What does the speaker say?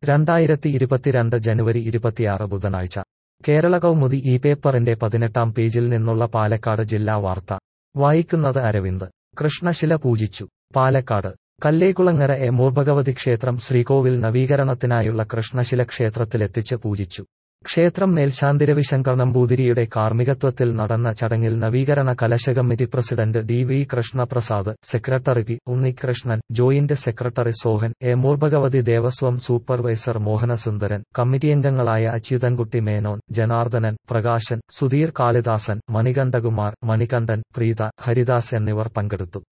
രണ്ടായിരത്തി ഇരുപത്തിരണ്ട് ജനുവരി ഇരുപത്തിയാറ് ബുധനാഴ്ച കേരള കൗമുദി ഈ പേപ്പറിന്റെ പതിനെട്ടാം പേജിൽ നിന്നുള്ള പാലക്കാട് ജില്ലാ വാർത്ത വായിക്കുന്നത് അരവിന്ദ് കൃഷ്ണശില പൂജിച്ചു പാലക്കാട് കല്ലേകുളങ്ങര എ മൂർഭഗവതി ക്ഷേത്രം ശ്രീകോവിൽ നവീകരണത്തിനായുള്ള കൃഷ്ണശില ക്ഷേത്രത്തിലെത്തിച്ച് പൂജിച്ചു ക്ഷേത്രം മേൽശാന്തി രവിശങ്കർ നമ്പൂതിരിയുടെ കാർമ്മികത്വത്തിൽ നടന്ന ചടങ്ങിൽ നവീകരണ കലശ committee president D V Krishnaprasad secretary P Unnikrishnan joint secretary Sohan Emoor Bhagavathy Devaswom supervisor Mohanasundaran കമ്മിറ്റിയംഗങ്ങളായ അച്യുതൻകുട്ടി മേനോൻ ജനാർദ്ദനൻ പ്രകാശൻ സുധീർ കാളിദാസൻ മണികണ്ഠകുമാർ മണികണ്ഠൻ പ്രീത ഹരിദാസ് എന്നിവർ പങ്കെടുത്തു